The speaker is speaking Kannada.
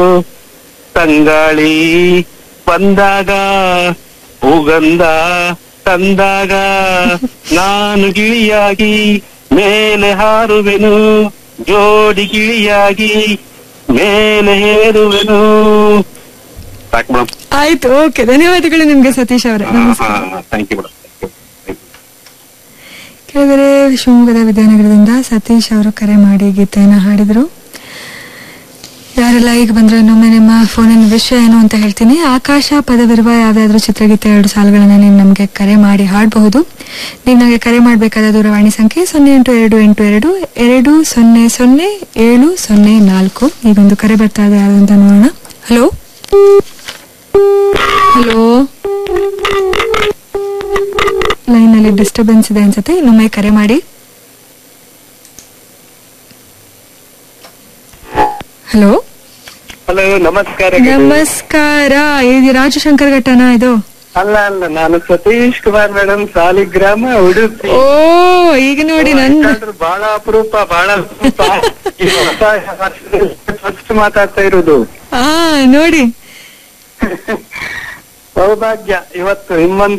ತಂಗಾಳಿ ಬಂದಾಗ ಹೂಗಂಧ ತಂದಾಗ ನಾನು ಗಿಳಿಯಾಗಿ ಮೇಲೆ ಹಾರುವೆನು ಜೋಡಿ ಗಿಳಿಯಾಗಿ ಮೇಲೆ ಹೇರುವೆನು ಸಾಕು ಮೇಡಮ್ ಆಯ್ತು ಓಕೆ ಧನ್ಯವಾದಗಳು ನಿಮ್ಗೆ ಸತೀಶ್ ಅವರೇ ನಮಸ್ಕಾರ ಥ್ಯಾಂಕ್ ಯು ಮೇಡಮ್ ಕೆಳಗಡೆ ಶಿವಮೊಗ್ಗದ ವಿದ್ಯಾನಗರದಿಂದ ಸತೀಶ್ ಅವರು ಕರೆ ಮಾಡಿ ಗೀತೆಯನ್ನು ಹಾಡಿದರು ಯಾರೆಲ್ಲ ಈಗ ಬಂದ್ರೆ ಇನ್ನೊಮ್ಮೆ ನಿಮ್ಮ ಫೋನಿನ ವಿಷಯ ಏನು ಅಂತ ಹೇಳ್ತೀನಿ ಆಕಾಶ ಪದವಿರುವ ಯಾವ್ದಾದ್ರು ಚಿತ್ರಗೀತೆ ಎರಡು ಸಾಲುಗಳನ್ನ ನೀವು ನಮಗೆ ಕರೆ ಮಾಡಿ ಹಾಡಬಹುದು ನೀವು ನನಗೆ ಕರೆ ಮಾಡಬೇಕಾದ ದೂರವಾಣಿ ಸಂಖ್ಯೆ ಸೊನ್ನೆ ಎಂಟು ಎರಡು ಎಂಟು ಎರಡು ಎರಡು ಸೊನ್ನೆ ಸೊನ್ನೆ ಏಳು ಸೊನ್ನೆ ನಾಲ್ಕು ಈಗೊಂದು ಕರೆ ಬರ್ತಾ ಇದೆ ಯಾರು ಅಂತ ನೋಡೋಣ ಹಲೋ ಹಲೋ ಲೈನ್ ಅಲ್ಲಿ ಡಿಸ್ಟರ್ಬೆನ್ಸ್ ಇದೆ ಅನ್ಸುತ್ತೆ ಇನ್ನೊಮ್ಮೆ ಕರೆ ಮಾಡಿ ಹಲೋ ಹಲೋ ನಮಸ್ಕಾರ ನಮಸ್ಕಾರ ಇದು ರಾಜಶಂಕರ್ ಘಟ್ಟನ ಇದು ಅಲ್ಲ ಅಲ್ಲ ನಾನು ಸತೀಶ್ ಕುಮಾರ್ ಮೇಡಮ್ ಸಾಲಿಗ್ರಾಮ ಉಡುಪಿ ಓ ಈಗ ನೋಡಿ ನನ್ ಯಾಕಂದ್ರೆ ಬಹಳ ಅಪರೂಪ ಬಹಳ ಅಪರೂಪ ಈ ಹೊಸ ವರ್ಷದಲ್ಲಿ ಫಸ್ಟ್ ಮಾತಾಡ್ತಾ ಇರುವುದು ಆ ನೋಡಿ ಸೌಭಾಗ್ಯ ಇವತ್ತು ನಿಮ್ಮೊಂದಿಗೆ